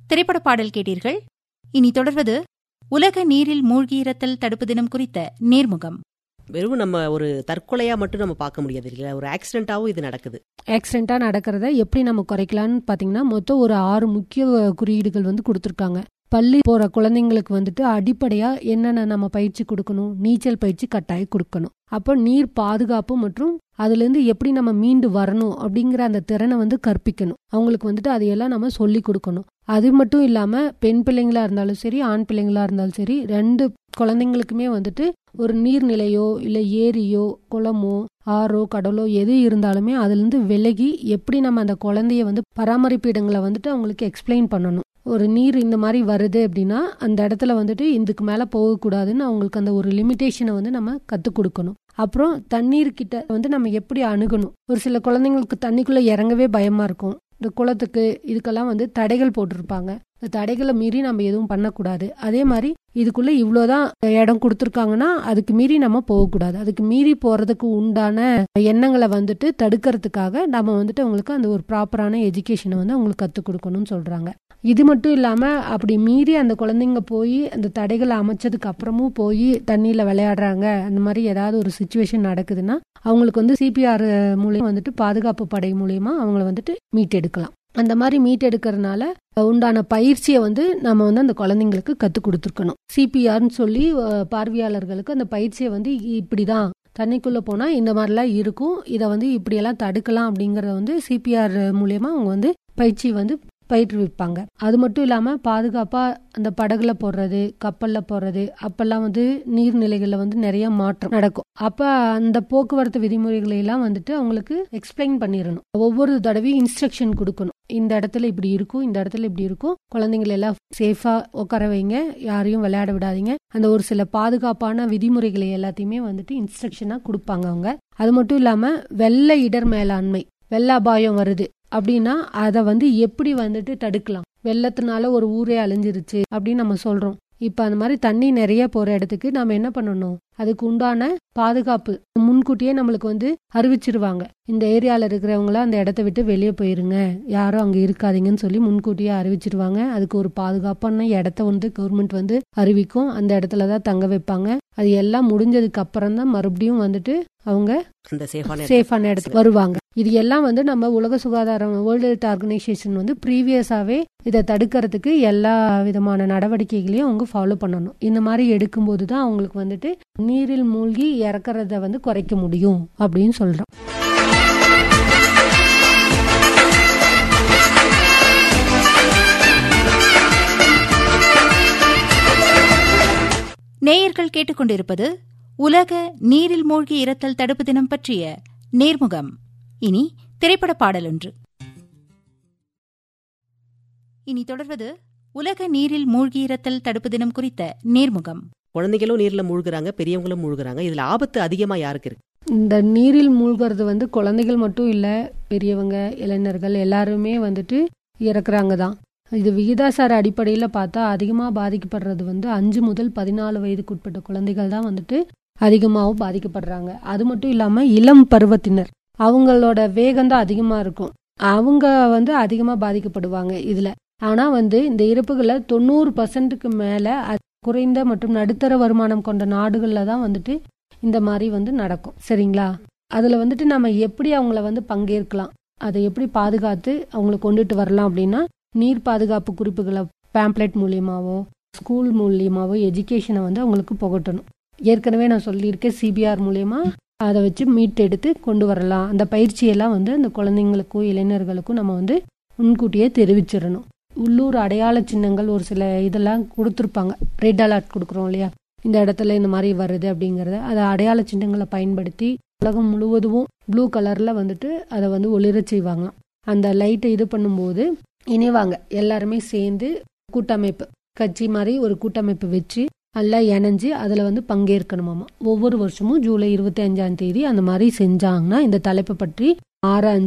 திரைப்பட பாடல் கேட்டீர்கள் இனி தொடர்வது உலக நீரில் மூழ்கியிரத்தல் தடுப்பு தினம் குறித்த நேர்முகம் வெறும் நம்ம ஒரு தற்கொலையா மட்டும் நம்ம பார்க்க முடியாது இல்லையா ஒரு ஆக்சிடென்ட்டாவும் இது நடக்குது ஆக்சிடென்ட்டாக நடக்கிறத எப்படி நம்ம குறைக்கலாம்னு பார்த்தீங்கன்னா மொத்தம் ஒரு ஆறு முக்கிய குறியீடுகள் வந்து கொடுத்துருக்காங்க பள்ளி போகிற குழந்தைங்களுக்கு வந்துட்டு அடிப்படையாக என்னென்ன நம்ம பயிற்சி கொடுக்கணும் நீச்சல் பயிற்சி கட்டாயம் கொடுக்கணும் அப்போ நீர் பாதுகாப்பு மற்றும் அதுலேருந்து எப்படி நம்ம மீண்டு வரணும் அப்படிங்கிற அந்த திறனை வந்து கற்பிக்கணும் அவங்களுக்கு வந்துட்டு அதையெல்லாம் நம்ம சொல்லி கொடுக்கணும் அது மட்டும் இல்லாமல் பெண் பிள்ளைங்களா இருந்தாலும் சரி ஆண் பிள்ளைங்களா இருந்தாலும் சரி ரெண்டு குழந்தைங்களுக்குமே வந்துட்டு ஒரு நீர்நிலையோ இல்லை ஏரியோ குளமோ ஆறோ கடலோ எது இருந்தாலுமே அதுலேருந்து விலகி எப்படி நம்ம அந்த குழந்தைய வந்து பராமரிப்பு இடங்களை வந்துட்டு அவங்களுக்கு எக்ஸ்பிளைன் பண்ணணும் ஒரு நீர் இந்த மாதிரி வருது அப்படின்னா அந்த இடத்துல வந்துட்டு இதுக்கு மேலே போகக்கூடாதுன்னு அவங்களுக்கு அந்த ஒரு லிமிட்டேஷனை வந்து நம்ம கற்றுக் கொடுக்கணும் அப்புறம் தண்ணீர் கிட்ட வந்து நம்ம எப்படி அணுகணும் ஒரு சில குழந்தைங்களுக்கு தண்ணிக்குள்ளே இறங்கவே பயமாக இருக்கும் இந்த குளத்துக்கு இதுக்கெல்லாம் வந்து தடைகள் போட்டிருப்பாங்க இந்த தடைகளை மீறி நம்ம எதுவும் பண்ணக்கூடாது அதே மாதிரி இதுக்குள்ள இவ்வளோதான் இடம் கொடுத்துருக்காங்கன்னா அதுக்கு மீறி நம்ம போகக்கூடாது அதுக்கு மீறி போறதுக்கு உண்டான எண்ணங்களை வந்துட்டு தடுக்கிறதுக்காக நம்ம வந்துட்டு அவங்களுக்கு அந்த ஒரு ப்ராப்பரான எஜுகேஷனை வந்து அவங்களுக்கு கற்றுக் கொடுக்கணும்னு சொல்றாங்க இது மட்டும் இல்லாம அப்படி மீறி அந்த குழந்தைங்க போய் அந்த தடைகளை அமைச்சதுக்கு அப்புறமும் போய் தண்ணியில விளையாடுறாங்க அந்த மாதிரி ஏதாவது ஒரு சுச்சுவேஷன் நடக்குதுன்னா அவங்களுக்கு வந்து சிபிஆர் மூலியம் வந்துட்டு பாதுகாப்பு படை மூலியமா அவங்கள வந்துட்டு மீட்டெடுக்கலாம் அந்த மாதிரி மீட்டெடுக்கிறதுனால உண்டான பயிற்சியை வந்து நம்ம வந்து அந்த குழந்தைங்களுக்கு கற்றுக் கொடுத்துருக்கணும் சிபிஆர்னு சொல்லி பார்வையாளர்களுக்கு அந்த பயிற்சியை வந்து இப்படிதான் தண்ணிக்குள்ளே போனால் இந்த மாதிரிலாம் இருக்கும் இதை வந்து இப்படியெல்லாம் தடுக்கலாம் அப்படிங்கிறத வந்து சிபிஆர் மூலயமா அவங்க வந்து பயிற்சி வந்து பயிற்றுவிப்பாங்க அது மட்டும் இல்லாமல் பாதுகாப்பாக அந்த படகுல போடுறது கப்பலில் போடுறது அப்பெல்லாம் வந்து நீர்நிலைகளில் வந்து நிறைய மாற்றம் நடக்கும் அப்போ அந்த போக்குவரத்து விதிமுறைகளை எல்லாம் வந்துட்டு அவங்களுக்கு எக்ஸ்பிளைன் பண்ணிடணும் ஒவ்வொரு தடவையும் இன்ஸ்ட்ரக்ஷன் கொடுக்கணும் இந்த இடத்துல இப்படி இருக்கும் இந்த இடத்துல இப்படி இருக்கும் குழந்தைங்களை எல்லாம் சேஃபா உட்கார வைங்க யாரையும் விளையாட விடாதீங்க அந்த ஒரு சில பாதுகாப்பான விதிமுறைகளை எல்லாத்தையுமே வந்துட்டு இன்ஸ்ட்ரக்ஷனா கொடுப்பாங்க அவங்க அது மட்டும் இல்லாம வெள்ள இடர் மேலாண்மை வெள்ள அபாயம் வருது அப்படின்னா அதை வந்து எப்படி வந்துட்டு தடுக்கலாம் வெள்ளத்தினால ஒரு ஊரே அழிஞ்சிருச்சு அப்படின்னு நம்ம சொல்றோம் இப்ப அந்த மாதிரி தண்ணி நிறைய போற இடத்துக்கு நாம என்ன பண்ணணும் அதுக்கு உண்டான பாதுகாப்பு முன்கூட்டியே நம்மளுக்கு வந்து அறிவிச்சிருவாங்க இந்த ஏரியால இருக்கிறவங்கள அந்த இடத்த விட்டு வெளியே போயிருங்க யாரும் அங்க இருக்காதீங்கன்னு சொல்லி முன்கூட்டியே அறிவிச்சிருவாங்க அதுக்கு ஒரு பாதுகாப்பான இடத்த வந்து கவர்மெண்ட் வந்து அறிவிக்கும் அந்த இடத்துல தான் தங்க வைப்பாங்க அது எல்லாம் முடிஞ்சதுக்கு அப்புறம் தான் மறுபடியும் வந்துட்டு அவங்க அந்த சேஃபான சேஃபான இடத்துக்கு வருவாங்க இது எல்லாம் வந்து நம்ம உலக சுகாதாரம் வேர்ல்டு ஹெல்த் ஆர்கனைசேஷன் வந்து ப்ரீவியஸாவே இதை தடுக்கிறதுக்கு எல்லா விதமான நடவடிக்கைகளையும் அவங்க ஃபாலோ பண்ணணும் இந்த மாதிரி எடுக்கும்போது தான் அவங்களுக்கு வந்துட்டு நீரில் மூழ்கி இறக்குறத வந்து குறைக்க முடியும் அப்படின்னு சொல்றோம் நேயர்கள் கேட்டுக்கொண்டிருப்பது உலக நீரில் மூழ்கி இறத்தல் தடுப்பு தினம் பற்றிய நேர்முகம் இனி திரைப்பட பாடல் ஒன்று இனி தொடர்வது உலக நீரில் மூழ்கி இறத்தல் தடுப்பு தினம் குறித்த நேர்முகம் குழந்தைகளும் நீர்ல மூழ்குறாங்க பெரியவங்களும் மூழ்குறாங்க இதுல ஆபத்து அதிகமா யாருக்கு இருக்கு இந்த நீரில் மூழ்கிறது வந்து குழந்தைகள் மட்டும் இல்ல பெரியவங்க இளைஞர்கள் எல்லாருமே வந்துட்டு இறக்குறாங்க தான் இது விகிதாசார அடிப்படையில் பார்த்தா அதிகமாக பாதிக்கப்படுறது வந்து அஞ்சு முதல் பதினாலு வயதுக்குட்பட்ட குழந்தைகள் தான் வந்துட்டு அதிகமாகவும் பாதிக்கப்படுறாங்க அது மட்டும் இல்லாமல் இளம் பருவத்தினர் அவங்களோட வேகம் தான் அதிகமாக இருக்கும் அவங்க வந்து அதிகமாக பாதிக்கப்படுவாங்க இதில் ஆனால் வந்து இந்த இறப்புகளை தொண்ணூறு பர்சன்ட்டுக்கு மேலே குறைந்த மற்றும் நடுத்தர வருமானம் கொண்ட நாடுகளில் தான் வந்துட்டு இந்த மாதிரி வந்து நடக்கும் சரிங்களா அதில் வந்துட்டு நம்ம எப்படி அவங்கள வந்து பங்கேற்கலாம் அதை எப்படி பாதுகாத்து அவங்கள கொண்டுட்டு வரலாம் அப்படின்னா நீர் பாதுகாப்பு குறிப்புகளை பேம்ப்ளெட் மூலியமாவோ ஸ்கூல் மூலியமாவோ எஜுகேஷனை வந்து அவங்களுக்கு புகட்டணும் ஏற்கனவே நான் சொல்லியிருக்கேன் சிபிஆர் மூலியமா அதை வச்சு மீட்டெடுத்து கொண்டு வரலாம் அந்த பயிற்சியெல்லாம் வந்து அந்த குழந்தைங்களுக்கும் இளைஞர்களுக்கும் நம்ம வந்து முன்கூட்டியே தெரிவிச்சிடணும் உள்ளூர் அடையாள சின்னங்கள் ஒரு சில இதெல்லாம் கொடுத்துருப்பாங்க ரெட் அலர்ட் கொடுக்குறோம் இல்லையா இந்த இடத்துல இந்த மாதிரி வருது அப்படிங்கிறத அதை அடையாள சின்னங்களை பயன்படுத்தி உலகம் முழுவதும் ப்ளூ கலர்ல வந்துட்டு அதை வந்து ஒளிரச் செய்வாங்களாம் அந்த லைட்டை இது பண்ணும்போது இணைவாங்க எல்லாருமே சேர்ந்து கூட்டமைப்பு கட்சி மாதிரி ஒரு கூட்டமைப்பு வச்சு நல்லா இணைஞ்சு அதில் வந்து பங்கேற்கணுமாமா ஒவ்வொரு வருஷமும் ஜூலை இருபத்தி அஞ்சாம் தேதி அந்த மாதிரி செஞ்சாங்கன்னா இந்த தலைப்பை பற்றி ஆராய்ஞ்சு